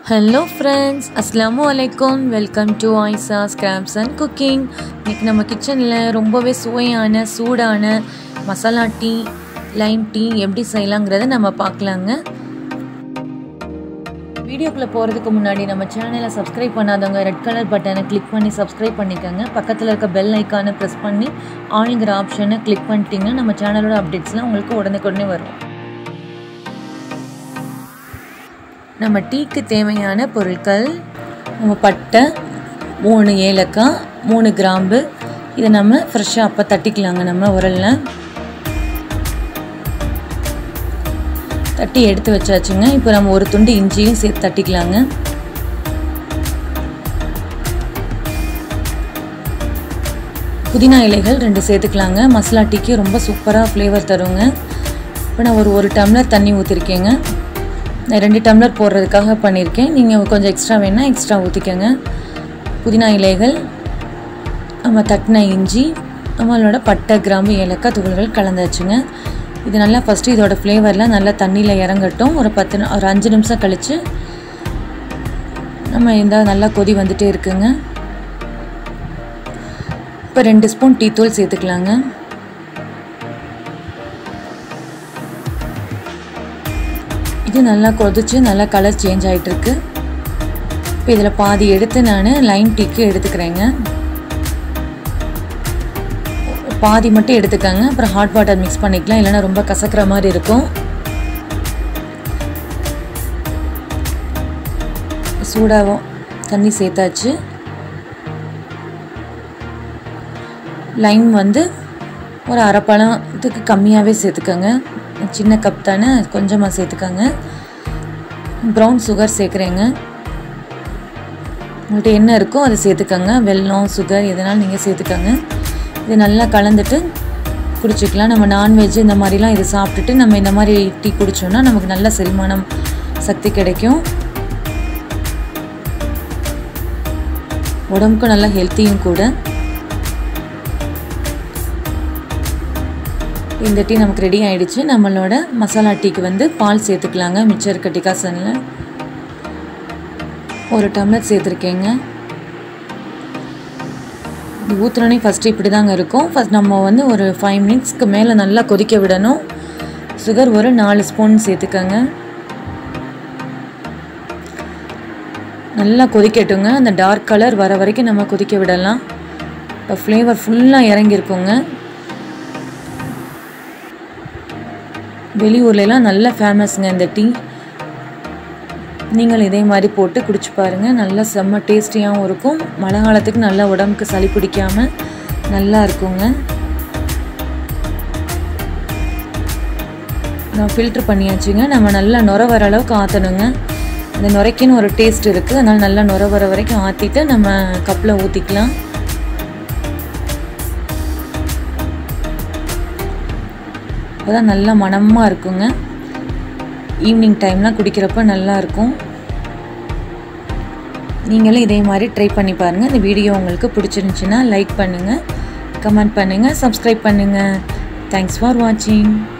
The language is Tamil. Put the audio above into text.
ஹலோ ஃப்ரெண்ட்ஸ் அஸ்லாமு அலைக்கும் welcome to Aisha scraps and cooking இன்றைக்கி நம்ம கிச்சனில் ரொம்பவே சுவையான சூடான மசாலா டீ லைம் டீ எப்படி செய்யலாங்கிறத நம்ம பார்க்கலாங்க வீடியோக்குள்ளே போகிறதுக்கு முன்னாடி நம்ம சேனலை சப்ஸ்கிரைப் பண்ணாதவங்க ரெட் கலர் பட்டனை கிளிக் பண்ணி சப்ஸ்கிரைப் பண்ணிக்கோங்க பக்கத்தில் இருக்க பெல் ஐக்கானை ப்ரெஸ் பண்ணி ஆளுங்கிற ஆப்ஷனை கிளிக் பண்ணிட்டீங்கன்னா நம்ம சேனலோட அப்டேட்ஸ்லாம் உங்களுக்கு உடனுக்குடனே வரும் நம்ம டீக்கு தேவையான பொருட்கள் நம்ம பட்டை மூணு ஏலக்காய் மூணு கிராம்பு இதை நம்ம ஃப்ரெஷ்ஷாக அப்போ தட்டிக்கலாங்க நம்ம உரலில் தட்டி எடுத்து வச்சாச்சுங்க இப்போ நம்ம ஒரு துண்டு இஞ்சியும் சேர்த்து தட்டிக்கலாங்க புதினா இலைகள் ரெண்டு சேர்த்துக்கலாங்க மசாலா டீக்கு ரொம்ப சூப்பராக ஃப்ளேவர் தருங்க இப்போ நான் ஒரு ஒரு டம்ளர் தண்ணி ஊற்றிருக்கேங்க நான் ரெண்டு டம்ளர் போடுறதுக்காக பண்ணியிருக்கேன் நீங்கள் கொஞ்சம் எக்ஸ்ட்ரா வேணால் எக்ஸ்ட்ரா ஊற்றிக்கோங்க புதினா இலைகள் நம்ம தட்டின இஞ்சி நம்மளோட பட்டை கிராம்பு ஏலக்காய் துகள்கள் கலந்தாச்சுங்க இது நல்லா ஃபஸ்ட்டு இதோட ஃப்ளேவர்லாம் நல்லா தண்ணியில் இறங்கட்டும் ஒரு பத்து ஒரு அஞ்சு நிமிஷம் கழித்து நம்ம இந்த நல்லா கொதி வந்துகிட்டே இருக்குங்க இப்போ ரெண்டு ஸ்பூன் டீ தூள் சேர்த்துக்கலாங்க இது நல்லா கொதிச்சு நல்லா கலர் சேஞ்ச் ஆகிட்டுருக்கு இப்போ இதில் பாதி எடுத்து நான் லைன் டீக்கு எடுத்துக்கிறேங்க பாதி மட்டும் எடுத்துக்கோங்க அப்புறம் ஹாட் வாட்டர் மிக்ஸ் பண்ணிக்கலாம் இல்லைன்னா ரொம்ப கசக்கிற மாதிரி இருக்கும் சூடாகவும் தண்ணி சேர்த்தாச்சு லைம் வந்து ஒரு அரை பழத்துக்கு கம்மியாகவே சேர்த்துக்கோங்க சின்ன கப் தானே கொஞ்சமாக சேர்த்துக்கோங்க ப்ரௌன் சுகர் சேர்க்குறேங்க உங்கள்கிட்ட என்ன இருக்கோ அதை சேர்த்துக்கோங்க வெல்லம் சுகர் எதனாலும் நீங்கள் சேர்த்துக்கோங்க இது நல்லா கலந்துட்டு குடிச்சிக்கலாம் நம்ம நான்வெஜ் இந்த மாதிரிலாம் இது சாப்பிட்டுட்டு நம்ம இந்த மாதிரி டீ குடித்தோம்னா நமக்கு நல்ல செரிமானம் சக்தி கிடைக்கும் உடம்புக்கும் நல்ல ஹெல்த்தியும் கூட இந்த டீ நமக்கு ரெடி ஆகிடுச்சு நம்மளோட மசாலா டீக்கு வந்து பால் சேர்த்துக்கலாங்க மிச்சம் இருக்க டிகாசனில் ஒரு டம்ளர் சேர்த்துருக்கேங்க இது ஊற்றுனோடனே ஃபஸ்ட்டு இப்படி தாங்க இருக்கும் ஃபஸ்ட் நம்ம வந்து ஒரு ஃபைவ் மினிட்ஸ்க்கு மேலே நல்லா கொதிக்க விடணும் சுகர் ஒரு நாலு ஸ்பூன் சேர்த்துக்கோங்க நல்லா கொதிக்கட்டுங்க அந்த டார்க் கலர் வர வரைக்கும் நம்ம கொதிக்க விடலாம் இப்போ ஃப்ளேவர் ஃபுல்லாக இறங்கியிருக்குங்க வெளியூர்லலாம் நல்ல ஃபேமஸ்ங்க இந்த டீ நீங்கள் இதே மாதிரி போட்டு குடிச்சு பாருங்கள் நல்லா செம்ம டேஸ்டியாகவும் இருக்கும் மழை காலத்துக்கு நல்லா உடம்புக்கு சளி பிடிக்காமல் நல்லா இருக்குங்க நான் ஃபில்ட்ரு பண்ணியாச்சுங்க நம்ம நல்லா நுர வர அளவுக்கு ஆற்றணுங்க இந்த நுரைக்குன்னு ஒரு டேஸ்ட் இருக்குது அதனால் நல்லா நுர வர வரைக்கும் ஆற்றிட்டு நம்ம கப்பில் ஊற்றிக்கலாம் அப்போதான் நல்லா மணமாக இருக்குங்க ஈவினிங் டைம்லாம் குடிக்கிறப்ப நல்லா இருக்கும் நீங்களும் இதே மாதிரி ட்ரை பண்ணி பாருங்கள் இந்த வீடியோ உங்களுக்கு பிடிச்சிருந்துச்சின்னா லைக் பண்ணுங்கள் கமெண்ட் பண்ணுங்கள் சப்ஸ்கிரைப் பண்ணுங்கள் தேங்க்ஸ் ஃபார் வாட்சிங்